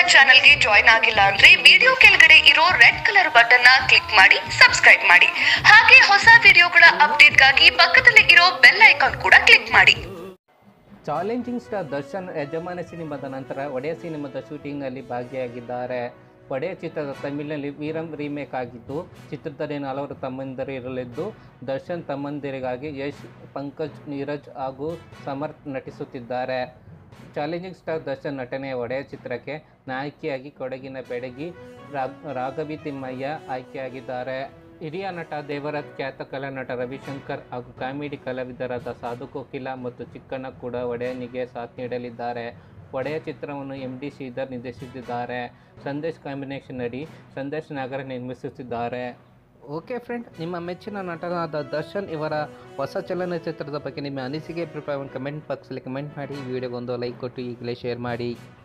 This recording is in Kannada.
ಚಾನೆಲ್ಗೆ ಜಾಯ್ನ್ ಆಗಿಲ್ಲ ಅಂದ್ರೆ ವಿಡಿಯೋ ಕೆಳಗಡೆ ಇರೋ ರೆಡ್ ಕಲರ್ ಬಟನ್ ನ ಕ್ಲಿಕ್ ಮಾಡಿ ಸಬ್ಸ್ಕ್ರೈಬ್ ಮಾಡಿ ಹಾಗೆ ಹೊಸ ವಿಡಿಯೋಗಳ ಅಪ್ಡೇಟ್ಗಾಗಿ ಪಕ್ಕದಲ್ಲಿ ಇರೋ ಬೆಲ್ ಐಕಾನ್ ಕೂಡ ಕ್ಲಿಕ್ ಮಾಡಿ ಚಾಲೆಂಜಿಂಗ್ ಸ್ಟಾರ್ ದರ್ಶನ್ ಯಜಮಾನ ಸಿನಿಮಾದ ನಂತರ ಒಡೆಯ ಸಿನಿಮಾದ ಶೂಟಿಂಗ್ನಲ್ಲಿ ಭಾಗಿಯಾಗಿದ್ದಾರೆ ಒಡೆಯ ಚಿತ್ರದ ತಮಿಳಿನಲ್ಲಿ ವೀರಂ ರೀಮೇಕ್ ಆಗಿದ್ದು ಚಿತ್ರದಲ್ಲಿ ಹಲವರು ತಮ್ಮಂದಿರು ಇರಲಿದ್ದು ದರ್ಶನ್ ತಮ್ಮಂದಿರಿಗಾಗಿ ಯಶ್ ಪಂಕಜ್ ನೀರಜ್ ಹಾಗೂ ಸಮರ್ಥ್ ನಟಿಸುತ್ತಿದ್ದಾರೆ ಚಾಲೆಂಜಿಂಗ್ ಸ್ಟಾರ್ ದರ್ಶನ್ ನಟನೆಯ ಒಡೆಯ ಚಿತ್ರಕ್ಕೆ ನಾಯಕಿಯಾಗಿ ಕೊಡಗಿನ ಬೆಡಗಿ ರಾಗ್ ರಾಘವಿ ತಿಮ್ಮಯ್ಯ ಆಯ್ಕೆಯಾಗಿದ್ದಾರೆ ಹಿರಿಯ ನಟ ದೇವರಾಜ್ ಖ್ಯಾತ ಕಲಾನಟ ರವಿಶಂಕರ್ ಹಾಗೂ ಕಾಮಿಡಿ ಕಲಾವಿದರಾದ ಸಾಧು ಕೋಕಿಲ ಮತ್ತು ಚಿಕ್ಕಣ್ಣ ಕೂಡ ಒಡೆಯನಿಗೆ ಸಾಥ್ ನೀಡಲಿದ್ದಾರೆ ಒಡೆಯ ಚಿತ್ರವನ್ನು ಎಂ ಡಿ ಶ್ರೀಧರ್ ನಿರ್ದೇಶಿಸಿದ್ದಾರೆ ಸಂದೇಶ್ ಕಾಂಬಿನೇಷನ್ ಅಡಿ ಸಂದೇಶ್ ನಾಗರ ನಿರ್ಮಿಸುತ್ತಿದ್ದಾರೆ ಓಕೆ ಫ್ರೆಂಡ್ ನಿಮ್ಮ ಮೆಚ್ಚಿನ ನಟನಾದ ದರ್ಶನ್ ಇವರ ಹೊಸ ಚಲನಚಿತ್ರದ ಬಗ್ಗೆ ನಿಮ್ಮ ಅನಿಸಿಕೆ ಅಭಿಪ್ರಾಯವನ್ನು ಕಮೆಂಟ್ ಬಾಕ್ಸಲ್ಲಿ ಕಮೆಂಟ್ ಮಾಡಿ ಈ ವಿಡಿಯೋಗೊಂದು ಲೈಕ್ ಕೊಟ್ಟು ಈಗಲೇ ಶೇರ್ ಮಾಡಿ